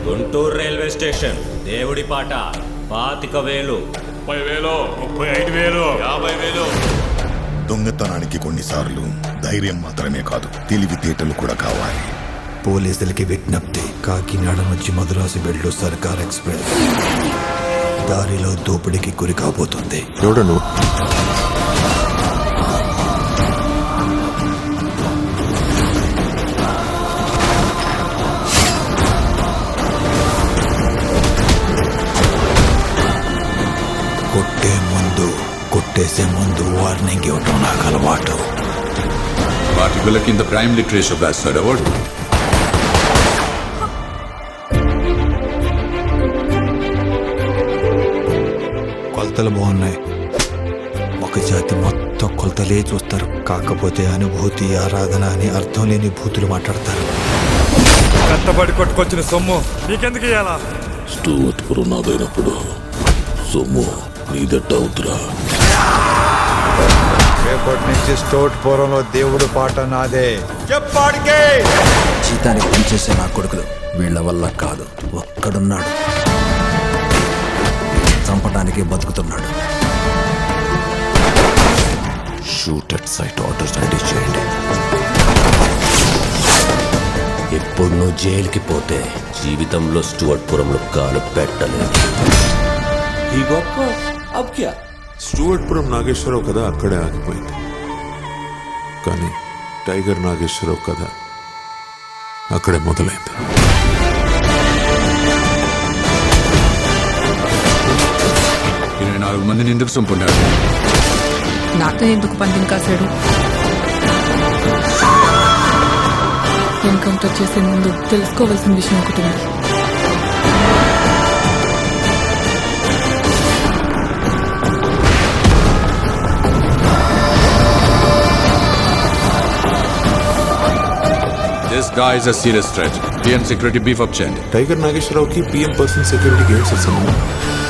Guntur railway station దేవుడి పాట పాతిక వేలు ముప్పై వేలు ముప్పై ఐదు వేలు యాభై వేలు దొంగతనానికి కొన్నిసార్లు ధైర్యం మాత్రమే కాదు తెలివితేటలు కూడా కావాలి పోలీసులకి విజ్ఞప్తి కాకినాడ నుంచి మద్రాసు వెళ్ళు సర్కార్ ఎక్స్ప్రెస్ దారిలో దోపిడీకి గురి కాబోతుంది ఎవడను కొట్టే ముందు కొట్టేసే ముందు వార్నింగ్ ఇవ్వటం నాకు అలవాటు వాటి పిల్ల కింద ప్రైమ్ లిటరేచర్ వేస్తాడు ఎవడు కొలతలు బాగున్నాయి ఒక జాతి మొత్తం కొలతలే చూస్తారు కాకపోతే అనుభూతి ఆరాధన అని అర్థం లేని భూతులు మాట్లాడతారు కట్టబడి కొట్టుకొచ్చిన సొమ్ము నీకెందుకు ఇయ్యాలా స్టూవర్ట్పురం నాదైనప్పుడు సొమ్ము నీదట్ట అవుతురా రేపటి నుంచి స్టోట్ పూర్వంలో దేవుడు పాట నాదే జీతానికి పనిచేసే నా కొడుకులు వీళ్ళ వల్ల కాదు ఒక్కడున్నాడు చంపడానికి బతుకుతున్నాడు shoot at sight orders ready చేయండి ఇప్పుడు నువ్వు జైలుకి పోతే జీవితంలో స్టూవర్ట్పురంలో కాలు పెట్టలేదు ఈ గొప్ప అబ్ క్యా స్టూవర్ట్పురం నాగేశ్వరరావు కథ అక్కడే ఆగిపోయింది కానీ టైగర్ నాగేశ్వరరావు కథ అక్కడే మొదలైంది ఇరవై నాలుగు మందిని ఎందుకు చంపున్నాడు నాతో ఎందుకు పందెం కాశాడు ఎన్కౌంటర్ చేసే ముందు తెలుసుకోవాల్సిన విషయం ఒకటి ఉంది దిస్ గా ఇస్ అ సీరియస్ థ్రెట్ టీఎం సెక్యూరిటీ బీఫ్ అప్ చేయండి టైగర్ నాగేశ్వరరావుకి పిఎం పర్సనల్ సెక్యూరిటీకి ఏం సార్ సంబంధం